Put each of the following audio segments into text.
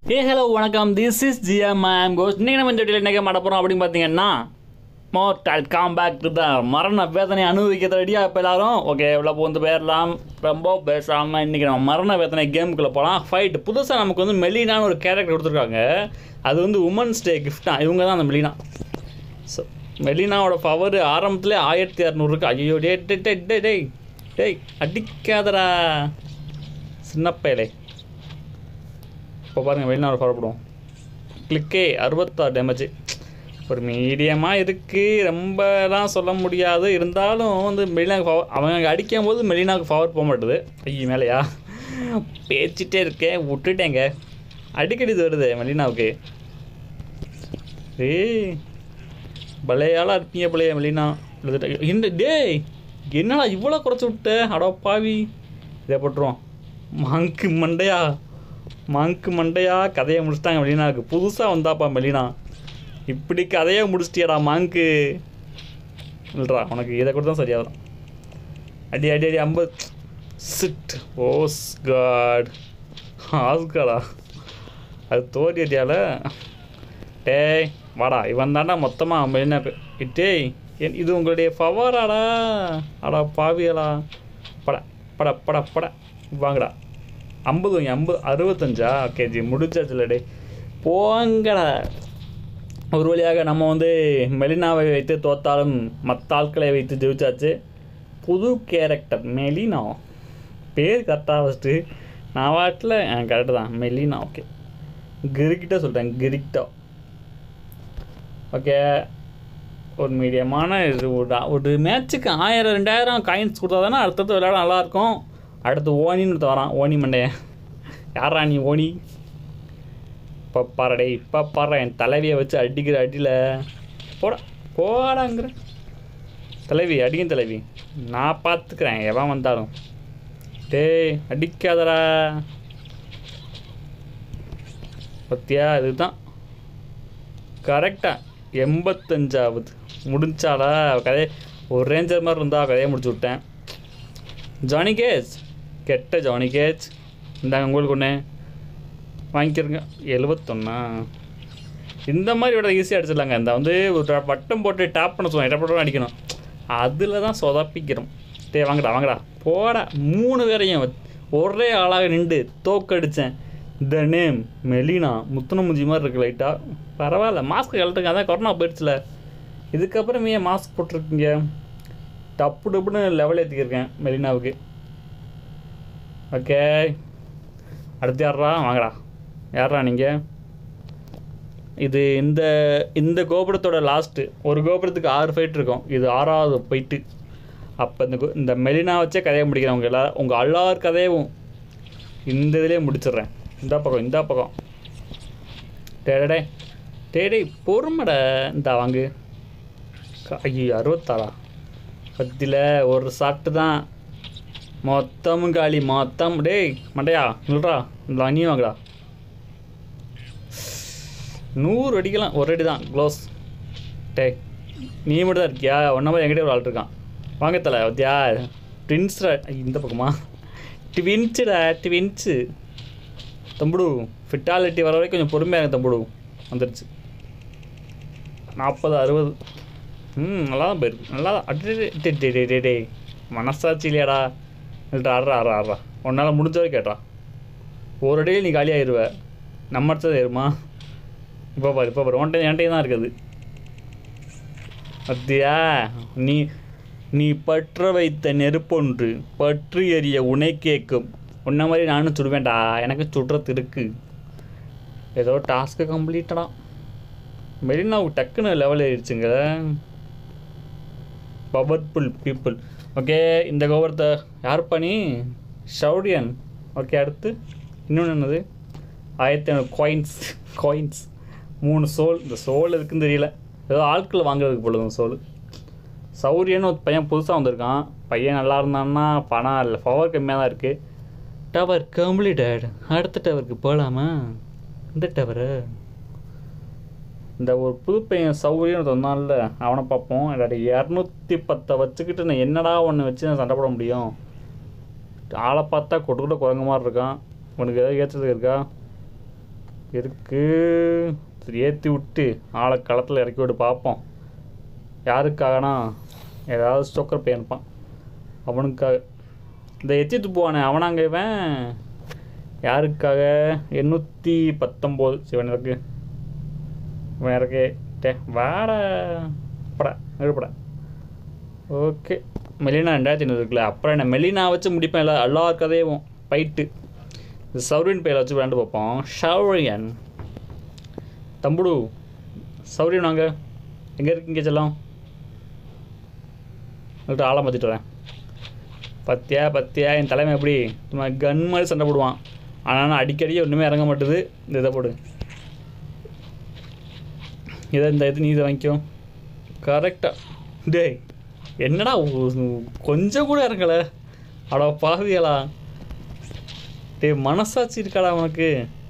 ஏ hello வணக்கம் this is GM I'm கோஸ் இன்னைக்கு நம்ம இந்த வீடியோவில் என்ன மாட்ட போகிறோம் அப்படின்னு பார்த்தீங்கன்னா Mortal Kombat to the மரண வேதனை அனுபவிக்கிறது ரெடியாக இப்போ எல்லாரும் ஓகே இவ்வளோ வந்து போயிடலாம் ரொம்ப பேசாமல் இன்றைக்கி நம்ம மரண வேதனை கேமுக்குள்ளே போகலாம் ஃபைட் புதுசாக நமக்கு வந்து மெலினான்னு ஒரு கேரக்டர் கொடுத்துருக்காங்க அது வந்து உமன்ஸ் டே கிஃப்டா இவங்க தான் அந்த மெலினா ஸோ மெலினாவோட பவர் ஆரம்பத்திலே ஆயிரத்தி இரநூறு இருக்கு ஐயோ டே டே டே டே டேய் டேய் அடிக்காதடா சின்னப்பேலே இப்போ பாருங்கள் வெளிநாடு புறப்படும் கிளிக்கே அறுபத்தாறு டேமேஜ் ஒரு மீடியமாக இருக்குது ரொம்பலாம் சொல்ல முடியாது இருந்தாலும் வந்து மெலினாக்கு பவர் அவங்க அடிக்கும் போது மெலினாவுக்கு பவர் போக மாட்டுது ஐயோ மேலையா பேச்சிட்டே இருக்கேன் விட்டுட்டேங்க அடிக்கடி இது வருது மெலினாவுக்கு ஏய் பழையாளாக இருப்பீங்க பழைய மெலினா எழுதிட்ட இந்த டேய் என்னடா இவ்வளோ குறைச்சி விட்ட அடோ பாவி இதை போட்டுருவோம் மாங்கு மண்டையா மாங்கு மண்டையா கதையை முடிச்சிட்டாங்க மெலினாவுக்கு புதுசாக வந்தாப்பா மெலினா இப்படி கதையை முடிச்சிட்டியாடா மாங்கு இல்லைடா உனக்கு இதை கூட தான் சரியாக வரும் அடி அடி அடி ஐம்பது சிட் ஓஸ் காட் ஆஸ்காடா அது தோடி அடியால டேய் வாடா இவன் தாண்டா மொத்தமாக மெலினா டேய் என் இது உங்களுடைய ஃபவராடா அடா பாவியலா பட பட பட பட வாங்கடா ஐம்பது வாங்கி ஐம்பது அறுபத்தஞ்சா ஓகே ஜி முடிச்சாச்சுல டே போங்கடா ஒரு வழியாக நம்ம வந்து மெலினாவை வைத்து தோத்தாலும் மற்ற ஆட்களை வைத்து ஜெயிச்சாச்சு புது கேரக்டர் மெலினா பேர் கரெக்டாக ஃபஸ்ட்டு நான் வாட்டில் கரெக்டு தான் மெலினா ஓகே கிரிக்கிட்ட சொல்கிறேன் கிரிக்டா ஓகே ஒரு மீடியமான இது ஒரு ஒரு மேட்ச்சுக்கு ஆயிரம் ரெண்டாயிரம் காயின்ஸ் கொடுத்தா தானே அடுத்தடுத்து விளையாட நல்லாயிருக்கும் அடுத்து ஓனின்னு ஒருத்தன் வரான் ஓனி மண்டையன் யாரா நீ ஓனி இப்போ பாருடே இப்போ பாரு என் தலைவியை வச்சு அடிக்கிற அடியில் போட போடாங்கிற தலைவி அடிக்கும் தலைவி நான் பார்த்துக்கிறேன் எவன் வந்தாலும் டேய் அடிக்காதடா பத்தியா இதுதான் கரெக்டாக எண்பத்தஞ்சாவது முடிஞ்சாடா கதையை ஒரு ரேஞ்சர் மாதிரி இருந்தால் கதையை முடிச்சு விட்டேன் ஜானி கேஜ் கெட்ட ஜானி கேஜ் இந்தாங்க உங்களுக்கு ஒன்று வாங்கிக்கிறங்க எழுபத்தொன்னா இந்த மாதிரி விட ஈஸியாக அடிச்சிடலாங்க இந்த வந்து ஒரு ட- வட்டம் போட்டு டேப் பண்ண சொல்லுவாங்க டேப் போட்டு அடிக்கணும் அதில் தான் சொதப்பிக்கிறோம் டேய் வாங்கடா வாங்கடா போடா மூணு பேரையும் வச்- ஒரே ஆளாக நின்று தோக்கடித்தேன் த நேம் மெலினா முத்துன முஞ்சி மாதிரி இருக்கு லைட்டாக பரவாயில்ல மாஸ்க் கழட்டுங்க அதான் கொரோனா போயிடுச்சுல இதுக்கப்புறம் ஏன் மாஸ்க் போட்டிருக்கீங்க டப்பு டப்புன்னு லெவல் ஏற்றிக்கிருக்கேன் மெலினாவுக்கு ஓகே அடுத்து யாரா வாங்கடா யாரா நீங்கள் இது இந்த இந்த கோபுரத்தோட லாஸ்ட்டு ஒரு கோபுரத்துக்கு ஆறு ஃபைட் இருக்கும் இது ஆறாவது ஃபைட்டு அப்போ இந்த கோ- இந்த மெலினா வச்சே கதையை முடிக்கிறேன் உங்கள் எல்லா உங்கள் எல்லார் கதையும் இந்த இதுலேயே முடிச்சிடுறேன் இந்த பக்கம் இந்த பக்கம் டேடே டேடே பொறுமடா இந்த வாங்கு க- ஐயோ அறுபத்தாறா பத்தியில் ஒரு சாப்பிட்டு தான் மொத்தமும் காலி மொத்தம் டேய் மண்டையா இல்லைடா இந்த நீ வாங்கடா நூறு அடிக்கலாம் ஒரு அடி தான் க்ளோஸ் டேய் நீ மட்டும் தான் இருக்கியா ஒன்றை மாதிரி என்கிட்ட ஒரு ஆள் இருக்கான் வாங்க தலை வத்தியா ட்வின்ஸ்டா இந்த பக்கமா ட்வின்ஸுடா ட்வின்ஸு தம்புடு ஃபிட்டாலிட்டி வர வரைக்கும் கொஞ்சம் பொறுமையாக இருங்க தம்புடு வந்துருச்சு நாற்பது அறுபது ம் நல்லா தான் போயிருக்கு நல்லா தான் அடே டே டே டே டே டே மனசாட்சி இல்லையாடா இல்லைடா ஆடுறா ஆடுறா ஆடுறா உன்னால் முடிஞ்ச வரைக்கும் கேட்டா ஒரு அடியில் நீ காலியாகிடுவ நம்ம அடுத்தது ஏறுமா இப்போ பாரு இப்போ பாரு ஒன்றை என்கிட்ட தான் இருக்குது அத்தியா நீ நீ பற்ற வைத்த நெருப்பொன்று பற்றி எறிய உனை கேட்கும் உன்ன மாதிரி நானும் சுடுவேன்டா எனக்கு சுடுறது இருக்கு ஏதோ டாஸ்க்கு கம்ப்ளீட்டடா மெரினாவுக்கு டக்குன்னு லெவல் ஆயிடுச்சுங்க பவர்ஃபுல் பீப்புள் ஓகே இந்த கோபுரத்தை யார் பண்ணி ஷவுடியன் ஓகே அடுத்து இன்னொன்று என்னது ஆயிரத்தி ஐநூறு காயின்ஸ் காயின்ஸ் மூணு சோல் இந்த சோல் இருக்குன்னு தெரியல ஏதோ ஆட்கள் வாங்குறதுக்கு பொழுது சோல் சௌரியன்னு ஒரு பையன் புதுசாக வந்திருக்கான் பையன் நல்லா இருந்தான்னா பணம் இல்லை பவர் கம்மியாக தான் இருக்குது டவர் கம்ப்ளீட்டட் அடுத்த டவருக்கு போகலாமா இந்த டவரு இந்த ஒரு புது பையன் சௌரியன்னு சொன்னான்ல அவனை பார்ப்போம் இல்லாட்டி இரநூத்தி பத்தை வச்சுக்கிட்டு நான் என்னடா ஒன்று வச்சு நான் சண்டை போட முடியும் ஆளை பார்த்தா கொட்டு கூட குரங்கு மாதிரி இருக்கான் உனக்கு ஏதாவது ஏற்றுறதுக்கு இருக்கா இருக்கு சரி ஏற்றி விட்டு ஆளை களத்தில் இறக்கி விட்டு பார்ப்போம் யாருக்காகனா ஏதாவது ஸ்டோக்கர் பையன் இருப்பான் அவனுக்காக இந்த எத்திட்டு போவானே அவனாங்க இவன் யாருக்காக எண்ணூற்றி பத்தொம்போது சிவன் இருக்கு இவன் இருக்கு டே வாடா படா எழுப்படா ஓகே மெலினா ரெண்டாயிரத்தி ஐநூறு இருக்குல்ல அப்புறம் என்ன மெலினா வச்சு முடிப்பேன் இல்லை எல்லா கதையும் ஃபைட்டு இந்த சௌரியன் பேரை வச்சு விளையாண்டு பார்ப்போம் ஷௌரியன் தம்புடு சௌரியன் வாங்க எங்கே இருக்கீங்க செல்லம் உங்கள்கிட்ட ஆளை மாற்றிட்டு வரேன் பத்தியா பத்தியா என் தலைமை எப்படி சும்மா கன் மாதிரி சண்டை போடுவான் ஆனால் அடிக்கடி ஒன்றுமே இறங்க மாட்டுது இந்த இதை போடு இதை இந்த இது நீ இதை வாங்கிக்கோ கரெக்டாக டேய் என்னடா உ- கொஞ்சம் கூட இறங்கலை அட பாவியலா டேய் மனசாட்சி இருக்காடா உனக்கு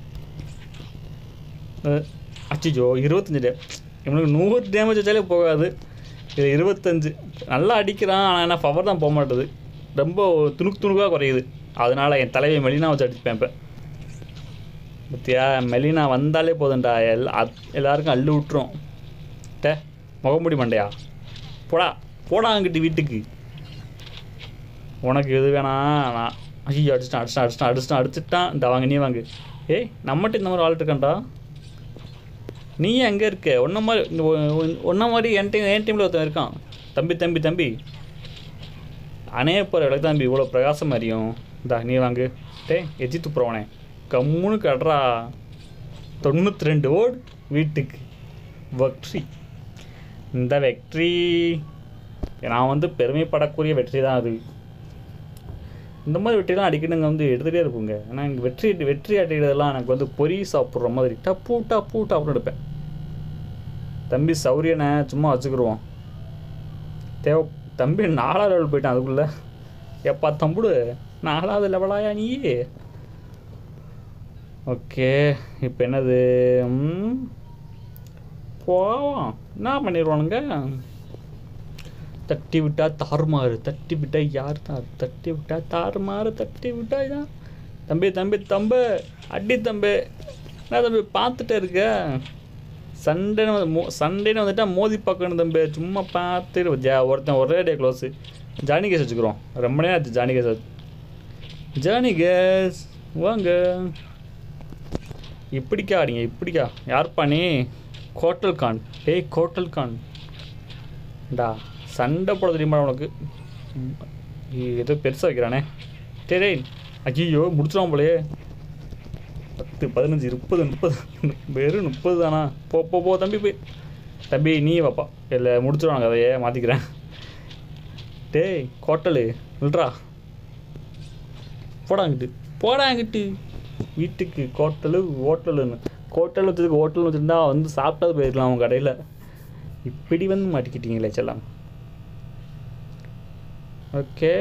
அச்சிச்சோ இருபத்தஞ்சு டே இவனுக்கு நூறு டேமேஜ் வச்சாலே போகாது இது இருபத்தஞ்சு நல்லா அடிக்கிறான் ஆனால் என்ன பவர் தான் போக மாட்டுது ரொம்ப துணுக்கு துணுக்காக குறையுது அதனால் என் தலைவை மெலினா வச்சு அடிப்பேன் இப்போ பத்தியா மெலினா வந்தாலே போதும்டா எல்லா அத்- எல்லாருக்கும் அள்ளு விட்டுரும் டே முகமுடி மண்டையா போடா போடா அங்கிட்டு வீட்டுக்கு உனக்கு எது வேணா நான் ஐயோ அடிச்சிட்டான் அடிச்சிட்டான் அடிச்சிட்டான் அடிச்சிட்டான் அடிச்சிட்டான் இந்த வாங்க நீ வாங்கு ஏய் நம்மகிட்ட இந்த மாதிரி ஆள் இருக்கான்டா நீ எங்கே இருக்க ஒன்றை மாதிரி இந்த ஒன்றை மாதிரி என் டீம் என் டீமில் ஒருத்தன் இருக்கான் தம்பி தம்பி தம்பி அணைய போகிற இடக்கு தம்பி இவ்வளோ பிரகாசம் அறியும் இந்தா நீ வாங்கு டேய் எஜி துப்புறவனே கம்முன்னு கட்றா தொண்ணூற்றி ரெண்டு ஓடு வீட்டுக்கு வெற்றி இந்த வெற்றி நான் வந்து பெருமைப்படக்கூடிய வெற்றி தான் அது இந்த மாதிரி வெற்றிலாம் அடிக்கணுங்க வந்து எடுத்துகிட்டே இருப்போங்க ஆனால் எனக்கு வெற்றி வெற்றி அடிக்கிறதெல்லாம் எனக்கு வந்து பொரி சாப்பிட்ற மாதிரி டப்பு டப்பு டப்புன்னு எடுப்பேன் தம்பி சௌரியனை சும்மா வச்சுக்கிருவோம் தேவை தம்பி நாலாவது லெவல் போயிட்டான் அதுக்குள்ளே எப்பா தம்புடு நாலாவது லெவலாயா நீ ஓகே இப்போ என்னது ம், போவோம் என்ன பண்ணிடுவானுங்க தட்டி விட்டா தாறுமாறு தட்டி விட்டா யார் தான் தட்டி விட்டா தாறுமாறு தட்டி விட்டா இதான் தம்பி தம்பி தம்பு அடி தம்பி என்ன தம்பி பார்த்துட்டே இருக்க சண்டேன்னு வந்து மோ சண்டேன்னு வந்துட்டா மோதி பார்க்கணும் தம்பி சும்மா பார்த்துட்டு ஜா ஒருத்தன் ஒரே டே க்ளோஸு ஜானி கேஸ் வச்சுக்கிறோம் ரொம்ப நேரம் ஆச்சு ஜானி கேஸ் வச்சு ஜானி கேஸ் வாங்க இப்படிக்கா ஆடிங்க இப்படிக்கா யார்ப்பா நீ கோட்டல் கான் ஏய் கோட்டல் கான் டா சண்டை போட தெரியுமா உனக்கு ம், ஏதோ பெருசாக வைக்கிறானே டேய் டேய் ஐயோ முடிச்சிடும் போலயே பத்து பதினஞ்சு முப்பது முப்பது வெறும் முப்பது தானா போ போ போ தம்பி போய் தம்பி நீ வாப்பா இல்லை முடிச்சிடுவாங்க கதையே மாற்றிக்கிறேன் டேய் கோட்டலு நில்றா போடாங்கிட்டு போடாங்கிட்டு வீட்டுக்கு கோட்டலு ஹோட்டலுன்னு கோட்டல் வச்சதுக்கு ஹோட்டல் வச்சுருந்தா வந்து சாப்பிட்டது போயிருக்கலாம் அவங்க கடையில் இப்படி வந்து மாட்டிக்கிட்டீங்களே செல்லாம் ஓகே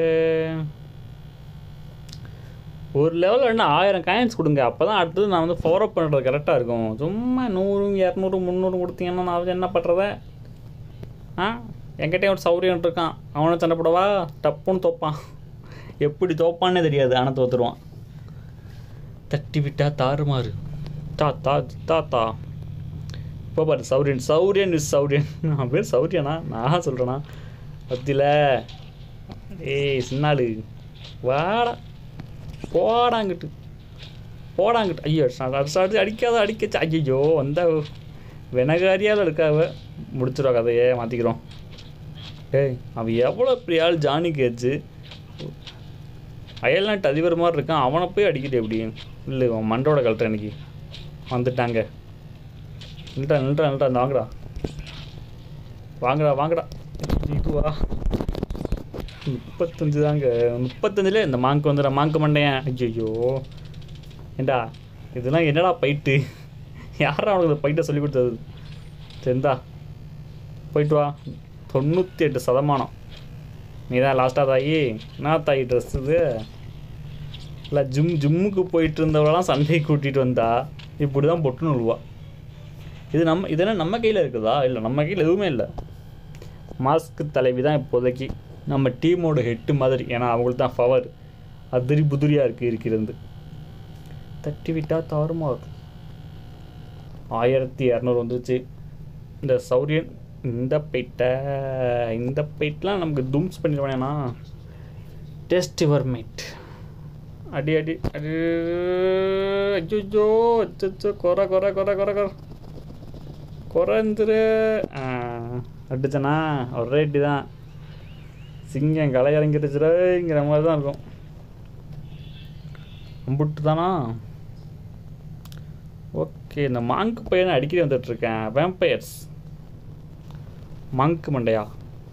ஒரு லெவலில் என்ன ஆயிரம் காயின்ஸ் கொடுங்க அப்போ தான் அடுத்தது நான் வந்து ஃபாலோ பண்ணுறது கரெக்டாக இருக்கும் சும்மா நூறு இரநூறு முந்நூறு கொடுத்தீங்கன்னா நான் வந்து என்ன பண்ணுறத ஆ என்கிட்டயும் ஒரு சௌரியம் இருக்கான் அவனை சண்டை போடவா டப்புன்னு தோப்பான் எப்படி தோப்பான்னே தெரியாது ஆனால் தோத்துருவான் தட்டி விட்டா தாறுமாறு தா தா தா தா இப்போ பாரு சௌரியன் சௌரியன் இஸ் சௌரியன் நான் பேர் சௌரியனா நான் சொல்கிறேனா பத்தியில் ஏய் சின்னாளு வாடா போடாங்கிட்டு போடாங்கிட்டு ஐயோ அடிச்சு அடிச்சு அடிக்காத அடிக்கச்சு ஐயோ வந்தா வெனகாரியால் இருக்காவ முடிச்சிடும் கதையே மாற்றிக்கிறோம் ஏய் அவன் எவ்வளோ பெரிய ஆள் ஜானி கேச்சு அயல்நாட்டு அதிபர் மாதிரி இருக்கான் அவனை போய் அடிக்கிட்டு எப்படி இல்லை அவன் மண்டோட கழட்டுற இன்னைக்கு வந்துட்டாங்க நில்றா நில்றா நில்றா இந்த வாங்கடா வாங்கடா வாங்கடா இதுவா முப்பத்தஞ்சு தாங்க முப்பத்தஞ்சுல இந்த மாங்கு வந்துடுற மாங்கு மண்டையன் ஐயோ ஏண்டா இதெல்லாம் என்னடா பைட்டு யாரா அவனுக்கு இந்த பைட்டை சொல்லி கொடுத்தது சரிந்தா போயிட்டு வா தொண்ணூற்றி எட்டு சதமானம் நீ தான் லாஸ்ட்டாக தாயி என்ன தாயி ட்ரெஸ் இது இல்லை ஜிம் ஜிம்முக்கு போயிட்டு இருந்தவளெல்லாம் சண்டைக்கு கூட்டிகிட்டு வந்தா இப்படி தான் பொட்டுன்னு விழுவா இது நம்ம இதெல்லாம் நம்ம கையில் இருக்குதா இல்லை நம்ம கையில் எதுவுமே இல்லை மாஸ்க் தலைவி தான் இப்போதைக்கு நம்ம டீமோட ஹெட்டு மாதிரி ஏன்னா அவங்களுக்கு தான் பவர் அதிரி புதிரியாக இருக்குது இருக்கிறது தட்டி விட்டா தாறுமாறு ஆயிரத்தி இரநூறு வந்துச்சு இந்த சௌரியன் இந்த பெயிட்டை இந்த பெயிட்லாம் நமக்கு தும்ஸ் பண்ணிடுவானேண்ணா டெஸ்ட் யுவர் மேட் அடி அடி அடி அச்சோ அச்சோ குறை குறை குறை குறை குறை குறைஞ்சிரு ஆ, அடிச்சனா ஒரே அடி தான் சிங்கம் களை இறங்கிடுச்சுங்கிற மாதிரி தான் இருக்கும் அம்புட்டு தானா ஓகே இந்த மாங்கு பையனை அடிக்கடி வந்துட்டுருக்கேன் வேம்பயர்ஸ் மாங்கு மண்டையா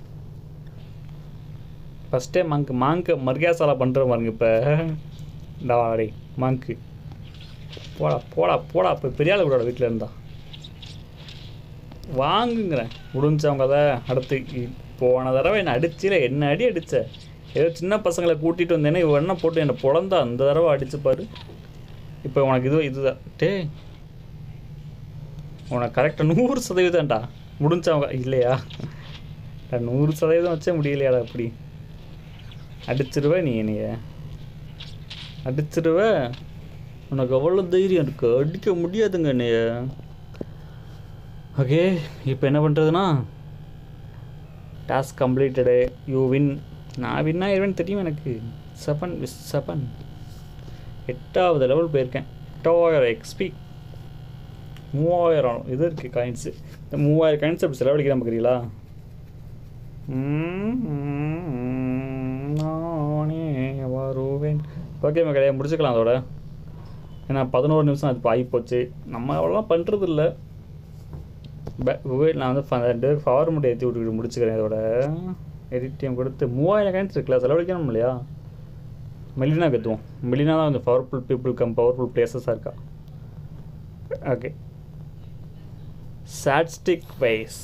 ஃபஸ்ட்டே மாங்கு மாங்கு மர்காசாலா பண்ணுற பாருங்க இப்போ இந்த வாடை மாங்கு போடா போடா போடா இப்போ பெரிய ஆள் கூட வீட்டில் இருந்தா வாங்குங்கிறேன் முடிஞ்சவங்க தான் அடுத்து இ- போன தடவை என்னை அடிச்சில என்ன அடி அடிச்ச ஏதோ சின்ன பசங்களை கூட்டிகிட்டு வந்தேன்னா இவன் என்ன போட்டு என்னை பொழந்தா அந்த தடவை அடிச்சு பாரு இப்போ உனக்கு இது இதுதான் டேய் உனக்கு கரெக்டாக நூறு சதவீதம்டா முடிஞ்சவங்க இல்லையா டா, நூறு சதவீதம் வச்சே முடியலையாடா அப்படி அடிச்சிருவ நீ என்னைய அடிச்சிருவ உனக்கு எவ்வளோ தைரியம் இருக்கு அடிக்க முடியாதுங்க என்னைய ஓகே இப்போ என்ன பண்ணுறதுனா டாஸ்க் கம்ப்ளீட்டடு யூ வின் நான் வின் ஆயிடுவேன்னு தெரியும் எனக்கு செவன் விஸ் செவன் எட்டாவது லெவல் போயிருக்கேன் எட்டாயிரம் எக்ஸ்பி மூவாயிரம் இது இருக்குது காயின்ஸு இந்த மூவாயிரம் காயின்ஸ் அப்படி செலவழிக்கிறேன் பார்க்குறீங்களா நானே வருவேன் ஓகே மக்களே முடிச்சுக்கலாம் அதோட ஏன்னா பதினோரு நிமிஷம் அது ஆகி போச்சு நம்ம அவ்வளோலாம் பண்ணுறது இல்லை நான் வந்து ஃப- ரெண்டு பேர் ஃபார்மெட் ஏற்றி விட்டு முடிச்சுக்கிறேன் இதோட எடிட்டியம் கொடுத்து மூவாயிரம் காயின்ஸ் இருக்குல்ல செலவழிக்கணும் இல்லையா மெலினா கற்றுவோம் மெலினா தான் கொஞ்சம் பவர்ஃபுல் பீப்புள் கம் பவர்ஃபுல் பிளேசஸாக இருக்கா ஓகே சாட்ஸ்டிக் வைஸ்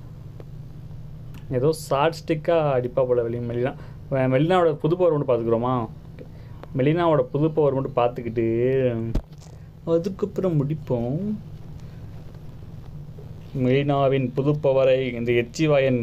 ஏதோ ஷார்ட் ஸ்டிக்காக அடிப்பா போல வெளியே மெலினா அஹ் மெலினாவோட புது பவர் மட்டும் பார்த்துக்குறோமா மெலினாவோட புது பவர் மட்டும் பார்த்துக்கிட்டு அதுக்கப்புறம் முடிப்போம் மெலினாவின் புது பவரை இந்த எச்சிவாயன்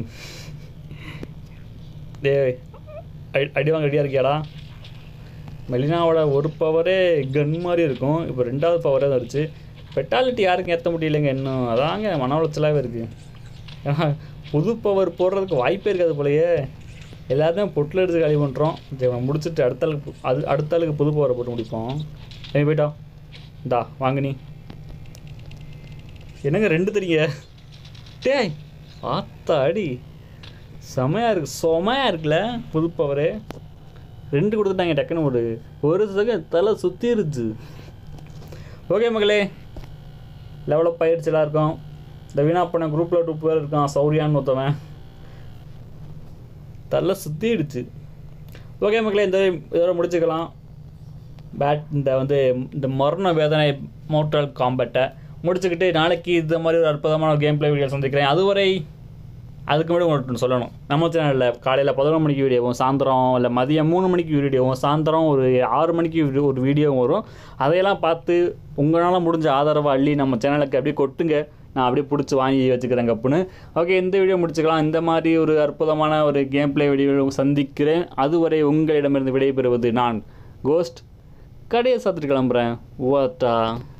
டேய் அடி- அடி வாங்க ரெடியாக இருக்கியாடா மெலினாவோட ஒரு பவரே கன் மாதிரி இருக்கும் இப்போ ரெண்டாவது பவரே வந்துருச்சு பெட்டாலிட்டி யாருக்கும் ஏற்ற முடியலைங்க இன்னும் அதாங்க மன உளைச்சலாகவே இருக்குது ஏன்னா புது பவர் போடுறதுக்கு வாய்ப்பே இருக்காது போலயே எல்லாருமே பொட்டில் எடுத்து காலி பண்ணுறோம் சரி நம்ம முடிச்சுட்டு அடுத்த ஆளுக்கு பு- அது அடுத்த ஆளுக்கு புது பவரை போட்டு முடிப்போம் ஏய் போயிட்டா இந்தா வாங்க நீ என்னங்க ரெண்டு தெரியுங்க டேய் ஆத்தாடி செமையாக இருக்கு செமையாக இருக்குல்ல புது பவரு ரெண்டு கொடுத்துட்டாங்க டக்குன்னு ஒரு ஒரு செகண்ட் தலை சுற்றிருச்சு ஓகே மகளே லெவலப் ஆயிடுச்சு எல்லாருக்கும் இந்த வீணா பண்ண குரூப்பில் டூ பேர் இருக்கான் சௌரியான்னு ஒருத்தவன் தலை சுற்றிடுச்சு ஓகே மக்களே இந்த இதோட முடிச்சுக்கலாம் பேட் இந்த வந்து இந்த மரண வேதனை மோட்டல் காம்பேட்டை முடிச்சுக்கிட்டு நாளைக்கு இந்த மாதிரி ஒரு அற்புதமான கேம் பிளே வீடியோ சந்திக்கிறேன் அதுவரை அதுக்கு முன்னாடி உங்களுக்கு ஒன்று சொல்லணும் நம்ம சேனலில் காலையில் பதினொரு மணிக்கு வீடியோவும் சாயந்தரம் இல்லை மதியம் மூணு மணிக்கு வீடியோவும் சாயந்தரம் ஒரு ஆறு மணிக்கு வீடியோ ஒரு வீடியோவும் வரும் அதையெல்லாம் பார்த்து உங்களால் முடிஞ்ச ஆதரவை அள்ளி நம்ம சேனலுக்கு அப்படியே கொட்டுங்க நான் அப்படியே பிடிச்சி வாங்கி வச்சுக்கிறேன் கப்புன்னு ஓகே இந்த வீடியோ முடிச்சுக்கலாம் இந்த மாதிரி ஒரு அற்புதமான ஒரு கேம் பிளே வீடியோ சந்திக்கிறேன் அதுவரை உங்களிடமிருந்து விடைபெறுவது நான் கோஸ்ட் கடையை சாத்திட்டு கிளம்புறேன் ஓட்டா